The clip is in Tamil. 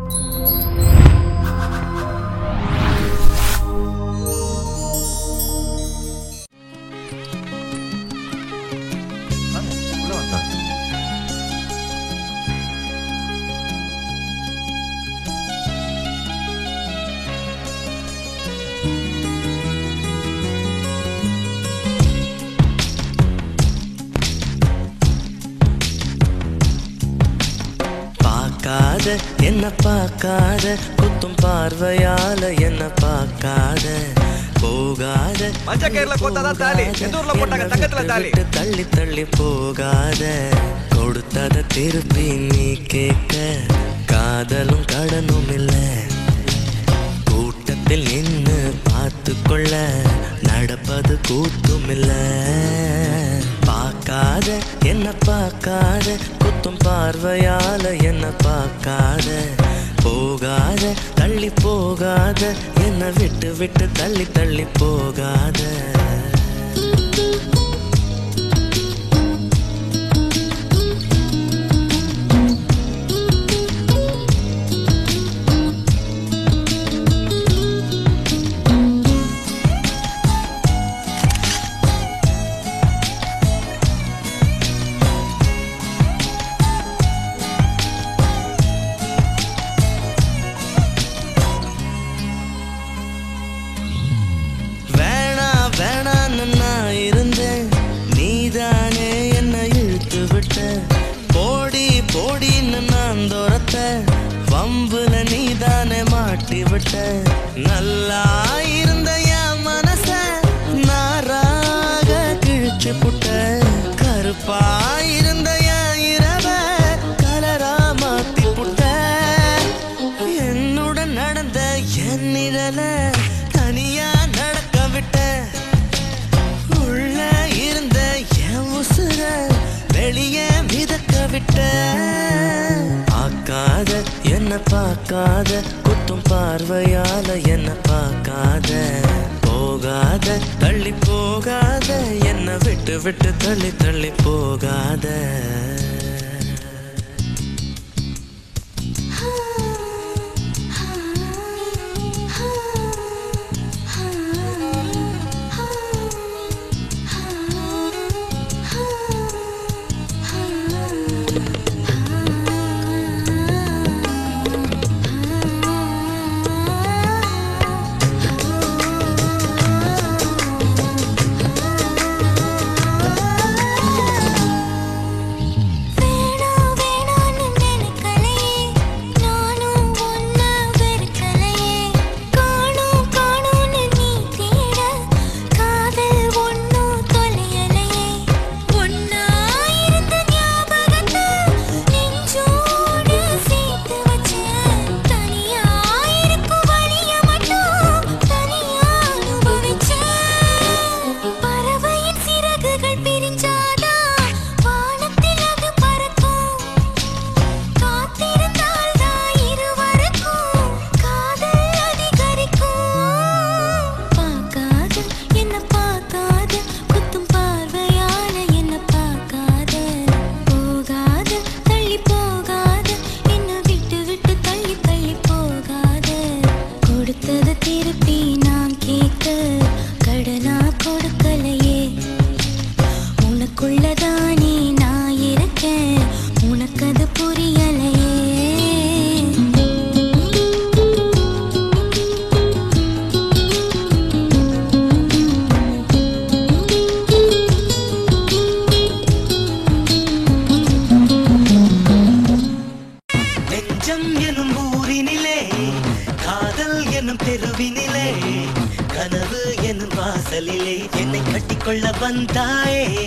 பார்க்காத என்ன பார்க்காத குத்தும் பார்வையால என்ன பார்க்காத போகாத மஞ்ச கயிறுல கோத்தாதான் தாலி. எந்த ஊர்ல போட்டாங்க? என்னை தங்கத்துல விட்டு தாலி. விட்டு தள்ளி தள்ளி போகாத கொடுத்தத திருப்பி நீ கேட்க காதலும் கடனும் இல்லை கூட்டத்தில் நின்னு பார்த்து கொள்ள நடப்பது கூத்தும் இல்ல பார்க்காத என்ன பார்க்காத குத்தும் பார்வையால என்ன பார்க்காத போகாத தள்ளி போகாத என்ன விட்டு விட்டு தள்ளி தள்ளி போகாத வேணா வேணான்னு நான் இருந்தேன் நீதானே என்ன இழுத்து விட்ட போடி போடின்னு நான் துரத்த வம்புல நீதானே மாட்டி விட்ட நல்லா இருந்த என் மனச நாராக கிழிச்சு புட்ட கருப்பா இருந்த என் இரவ கலரா மாத்தி புட்ட என்னுடன் நடந்த என் நிழல தனியா நடக்க விட்ட உள்ள இருந்த என் உசுர வெளியே மிதக்க விட்ட பார்க்காத என்ன பார்க்காத குத்தும் பார்வையால என்ன பார்க்காத போகாத தள்ளி போகாத என்ன விட்டு விட்டு தள்ளி தள்ளி போகாத வேணா வேணான்னு நினைக்கலையே நானும் ஒன்ன வெறுக்கலையே காணோம் காணோன்னு நீ தேட காதல் ஒன்னும் தொலையலையே ஒன்னா இருந்த ஞாபகத்தை நெஞ்சோடு சேர்த்து வச்சேன் தனியா இருக்கும் வழிய மட்டும் தனியா அனுபவிச்சேன் பறவையின் சிறகுகள் பிரிஞ்சாதான் வானத்தில் அது பறக்கும் காத்திருந்தால் தான் இருவருக்கும் காதல் அதிகரிக்கும் பார்க்காத என்ன பார்க்காத குத்தும் பார்வையால என்ன பார்க்காத போகாத தள்ளி போகாத என்ன விட்டு விட்டு தள்ளி தள்ளி போகாத கொடுத்தது திருப்பி நான் கேட்க கடனா கொடுக்கலையே உனக்குள்ளதானே நான் இருக்கேன் உனக்கு அது புரியலையே நெஞ்சம் எனும் ஊரினிலே காதல் எனும் தெருவினிலே கனவு எனும் வாசலிலே என்னை கட்டிக்கொள்ள வந்தாயே